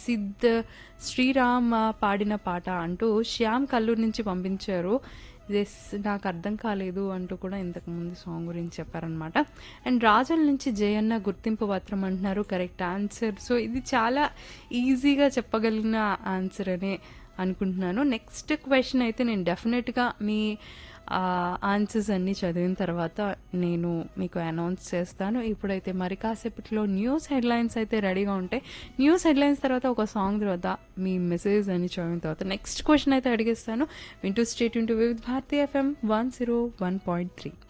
సిద్ శ్రీరామ్ ఆ, పాడిన పాట అంటూ శ్యామ్ కల్లూరు నుంచి పంపించారు ఎస్ నాకు అర్థం కాలేదు అంటూ కూడా ఇంతకు ముందు సాంగ్ గురించి చెప్పారనమాట అండ్ రాజుల నుంచి జయన్న గుర్తింపు పత్రం అంటున్నారు కరెక్ట్ ఆన్సర్ సో ఇది చాలా ఈజీగా చెప్పగలిగిన ఆన్సర్ అనే అనుకుంటున్నాను నెక్స్ట్ క్వశ్చన్ అయితే నేను డెఫినెట్గా మీ ఆన్సర్స్ అన్నీ చదివిన తర్వాత నేను మీకు అనౌన్స్ చేస్తాను ఇప్పుడైతే మరి కాసేపట్లో న్యూస్ హెడ్లైన్స్ అయితే రెడీగా ఉంటాయి న్యూస్ హెడ్లైన్స్ తర్వాత ఒక సాంగ్ తర్వాత మీ మెసేజ్ అని చదివిన తర్వాత నెక్స్ట్ క్వశ్చన్ అయితే అడిగేస్తాను వింటూ stay tuned with Bharati FM one zero one point three